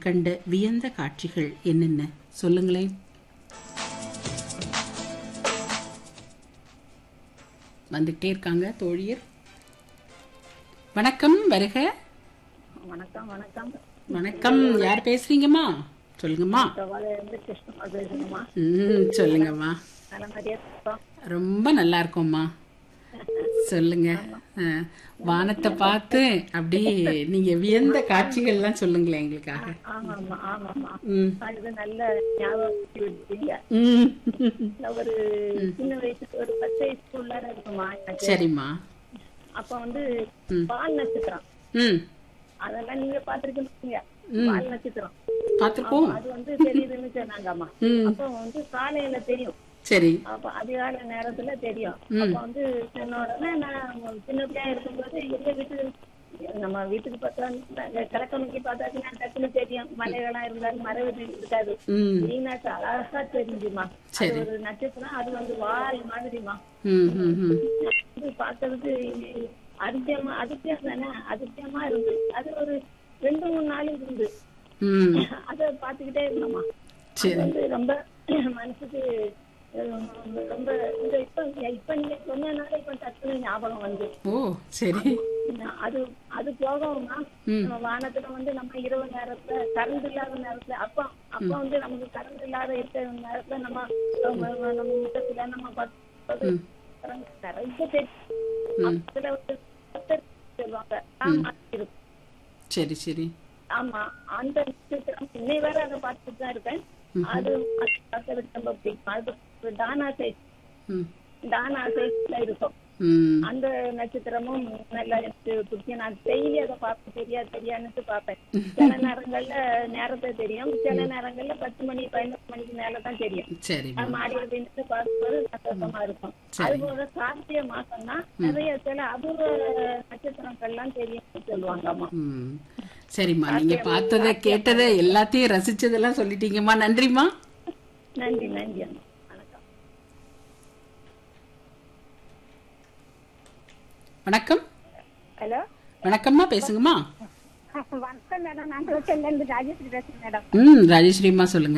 கண்ட வியந்த காட்சிகள் என்னென்ன சொல்லுங்களேன் வந்துட்டே இருக்காங்க தோழியர் வணக்கம் வருக வணக்கம் வணக்கம் வணக்கம் யார் பேசுறீங்கம்மா சொல்லுங்கம்மா இருந்து கிருஷ்ணமா பேசுங்கம்மா ம் சொல்லுங்கம்மா நல்ல மாதிரியா இருக்கோம் ரொம்ப நல்லா இருக்கோம்மா சொல்லுங்க ஆ, வானத்தை பார்த்து அப்படியே நீங்க வியந்த காட்சிகள்லாம் சொல்லுங்களேன் எங்களுக்காக ஆமாம்மா ஆமாம்மா ம் இது நல்ல ஞாபகம் விட்டீங்க ம் ஒரு சின்ன வயசுக்கு ஒரு பத்து வயசுக்குள்ளார இருக்குமா எனக்கு சரிம்மா அப்ப வந்து பால் நட்சத்திரம் ம் அதெல்லாம் நீங்க பாத்திருக்கீங்க பால் நட்சத்திரம் பார்த்துருக்கோம் அது வந்து தெரியுதுன்னு சொன்னாங்கம்மா ம் அப்ப வந்து காலையில தெரியும் சரி அப்ப அதிகாலை நேரத்துல தெரியும் அப்ப வந்து சொன்ன உடனே நான் சின்ன பிள்ளையா இருக்கும்போது எங்க வீட்டுக்கு நம்ம வீட்டுக்கு பார்த்தா நாங்க கிழக்க நோக்கி பார்த்தாச்சுன்னா டக்குன்னு தெரியும் மலைகளா இருந்தாலும் மர வீடு இருக்காது ம் வீணாச்சு அழகா தெரிஞ்சுமா சரி. அது ஒரு நட்சத்திரம் அது வந்து வால் மாதிரிமா ம் ம் ம் அது பார்க்கறதுக்கு அதிசயமா அதிசயம் தானே அதிசயமா இருந்து அது ஒரு ரெண்டு மூணு நாள் இருந்து ம் அதை பார்த்துக்கிட்டே இருந்தோமா சரி வந்து ரொம்ப மனசுக்கு அஹ், ரொம்ப இந்த இப்ப இப்ப நீங்க சொன்னனால இப்ப டக்குனு ஞாபகம் வந்து ஓ சரி அது அது போகவும்னா ம். நம்ம வானத்துல வந்து நம்ம இரவு நேரத்துல கரண்ட் இல்லாத நேரத்துல அப்ப அப்ப வந்து நமக்கு கரண்ட் இல்லாத இருக்கிற நேரத்துல நம்ம நம்ம நம்ம முட்டத்துல நம்ம பார்த்து ம் நிறைய தெரியும் அதுல வந்து கத்தர் சொல்லுவாங்க ஆமா இருக்கும் சரி சரி ஆமா அந்த நட்சத்திரம் இன்னை வேற அதை பார்த்துட்டு தான் இருக்கேன் அது அது பார்க்கறதுக்கு ரொம்ப பிடிக்கும் அது டானா சைஸ் ம் டானா சைஸ்ல இருக்கும் ம் அந்த நட்சத்திரமும் நல்லா எனக்கு பிடிக்கும் நான் டெய்லி அதை பார்ப்பேன் தெரியா தெரியான்னுட்டு பார்ப்பேன் சில நேரங்கள்ல நேரத்தை தெரியும் சில நேரங்கள்ல பத்து மணி பதினொரு மணிக்கு மேல தான் தெரியும் சரிம்மா அது மாடியில நின்று பார்க்கும்போது சந்தோஷமா இருக்கும் அது போல கார்த்திகை மாசம்னா நிறைய சில அபூர்வ நட்சத்திரங்கள்லாம் தெரியும் சொல்லுவாங்க அம்மா ம் சரிம்மா நீங்க பார்த்ததை கேட்டதை எல்லாத்தையும் ரசிச்சதெல்லாம் சொல்லிட்டீங்கம்மா நன்றிம்மா நன்றி நன்றி அம்மா வணக்கம் வணக்கம் ஹலோ வணக்கம்மா பேசுங்கம்மா வணக்கம் மேடம் நான் ஹோட்டல்ல இருந்து ராஜேஸ்வரி பேசுறேன் மேடம் ம் ராஜேஸ்வரிம்மா சொல்லுங்க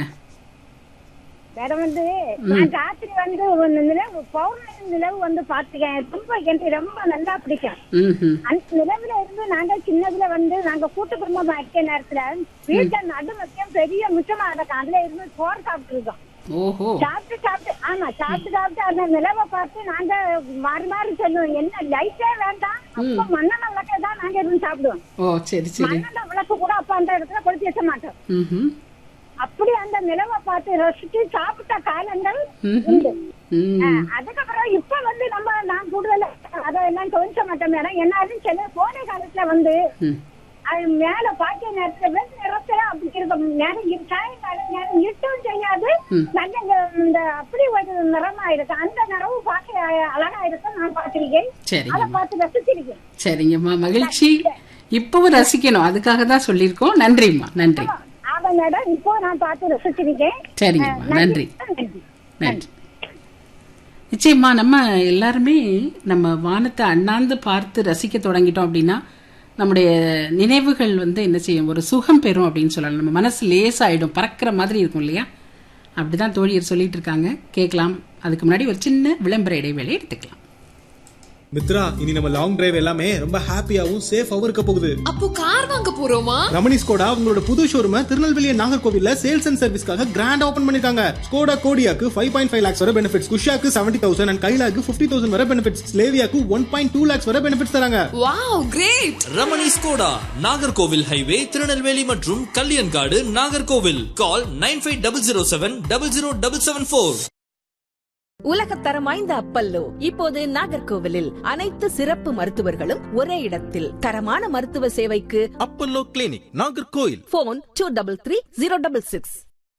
மேடம் வந்து நான் ராத்திரி வந்து ஒரு நிலவு பௌர்ணமி நிலவு வந்து பாத்துக்கேன் ரொம்ப எனக்கு ரொம்ப நல்லா பிடிக்கும் ம் ம் அந்த நிலவுல இருந்து நாங்க சின்னதுல வந்து நாங்க கூட்டு குடும்பமா இருக்க நேரத்துல வீட்டுல நடு மத்தியம் பெரிய மிச்சமா இருக்கும் அதுல இருந்து சோறு சாப்பிட்டு இருக்கோம் ஓஹோ சாப்பிட்டு சாப்பிட்டு ஆமா சாப்பிட்டு சாப்பிட்டு அந்த நிலவை பார்த்து நாங்க மாறி மாறி சொல்லுவோம் என்ன லைட்டே வேண்டாம் அப்ப மண்ணெண்ண விளக்கே தான் நாங்க இருந்து சாப்பிடுவோம் ஓ சரி சரி மண்ணெண்ண விளக்கு கூட அப்ப அந்த இடத்துல கொளுத்தி வைக்க மாட்டோம் ம் ம் அப்படி அந்த நிலவை பார்த்து ரசிச்சு சாப்பிட்ட காலங்கள் ம் உண்டு ம் அஹ் அதுக்கப்புறம் இப்ப வந்து நம்ம நான் கூடுதல் அதெல்லாம் கவனிச்ச மாட்டோம் மேடம் என்னாலும் சில கோடை காலத்துல வந்து ம் அது மேல பாக்கிய நேரத்துல வெறும் நிறத்துல அப்படி இருக்கும் நேரம் இரு- சாயங்காலம் நேரம் இருட்டும் செய்யாது நல்ல இந்த- இந்த அப்படி ஒரு நிறமா இருக்கு அந்த நிறமும் பார்க்க அ- அழகா இருக்கும் நான் பார்த்திருக்கேன் அதை சரிங்கம்மா பார்த்து ரசிச்சிருக்கேன் சரிங்கம்மா மகிழ்ச்சி இப்பவும் ரசிக்கணும் அதுக்காக தான் சொல்லியிருக்கோம் நன்றிம்மா நன்றி ஆமா மேடம் இப்போ நான் பார்த்து ரசிச்சிருக்கேன் சரிங்கம்மா நன்றி நன்றி நன்றி நிச்சயமா நம்ம எல்லாருமே நம்ம வானத்தை அண்ணாந்து பார்த்து ரசிக்க தொடங்கிட்டோம் அப்படின்னா நம்முடைய நினைவுகள் வந்து என்ன செய்யும் ஒரு சுகம் பெறும் அப்படின்னு சொல்லலாம் நம்ம மனசு லேசாயிடும் பறக்கிற மாதிரி இருக்கும் இல்லையா அப்படிதான் தோழியர் சொல்லிட்டு இருக்காங்க கேட்கலாம் அதுக்கு முன்னாடி ஒரு சின்ன விளம்பர இடைவேளை எடுத்துக்கலாம் மித்ரா இனி நம்ம லாங் டிரைவ் எல்லாமே ரொம்ப ஹாப்பியாவும் சேஃபாவும் இருக்க போகுது அப்போ கார் வாங்க போறோமா ரமணி ஸ்கோடா உங்களோட புது ஷோரூம திருநெல்வேலி and நாகர்கோவில்ல சேல்ஸ் அண்ட் சர்வீஸ்க்காக கிராண்ட் ஓபன் பண்ணிருக்காங்க ஸ்கோடா கோடியாக்கு ஃபைவ் பாயிண்ட் ஃபைவ் லேக்ஸ் வரை பெனிஃபிட்ஸ் குஷாக்கு செவன்டி தௌசண்ட் அண்ட் கைலாக்கு ஃபிஃப்டி தௌசண்ட் வரை பெனிஃபிட்ஸ் ஸ்லேவியாக்கு ஒன் பாயிண்ட் டூ லேக்ஸ் வரை பெனிஃபிட்ஸ் தராங்க wow great Ramani Skoda Nagercoil highway Tirunelveli மற்றும் Kalyankadu Nagercoil call nine five double zero seven double zero double seven four உலகத்தரம் வாய்ந்த அப்பல்லோ இப்போது நாகர்கோவிலில் அனைத்து சிறப்பு மருத்துவர்களும் ஒரே இடத்தில் தரமான மருத்துவ சேவைக்கு Apollo clinic Nagercoil phone two double three zero double six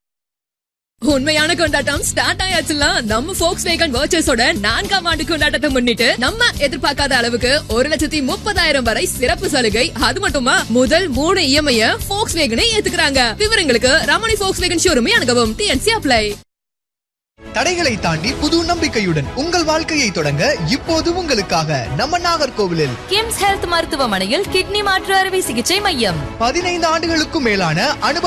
உண்மையான கொண்டாட்டம் ஸ்டார்ட் ஆயாச்சுல நம்ம ஃபோக்ஸ் வேகன் வர்ச்சஸோட நான்காம் ஆண்டு கொண்டாட்டத்தை முன்னிட்டு நம்ம எதிர்பார்க்காத அளவுக்கு ஒரு லட்சத்தி முப்பதாயிரம் வரை சிறப்பு சலுகை அது மட்டுமா முதல் மூணு இஎம்ஐ ஃபோக்ஸ் வேகனை ஏத்துக்கிறாங்க விவரங்களுக்கு ரமணி ஃபோக்ஸ் வேகன் ஷோரூமே அணுகவும் டிஎன்சி அப்ளை தடைகளை தாண்டி புது நம்பிக்கையுடன் உங்கள் வாழ்க்கையை தொடங்க இப்போது உங்களுக்காக நம்ம நாகர்கோவிலில் கிம்ஸ் ஹெல்த் மருத்துவமனையில் கிட்னி மாற்று அறுவை சிகிச்சை மையம் பதினைந்து ஆண்டுகளுக்கும் மேலான அனுபவ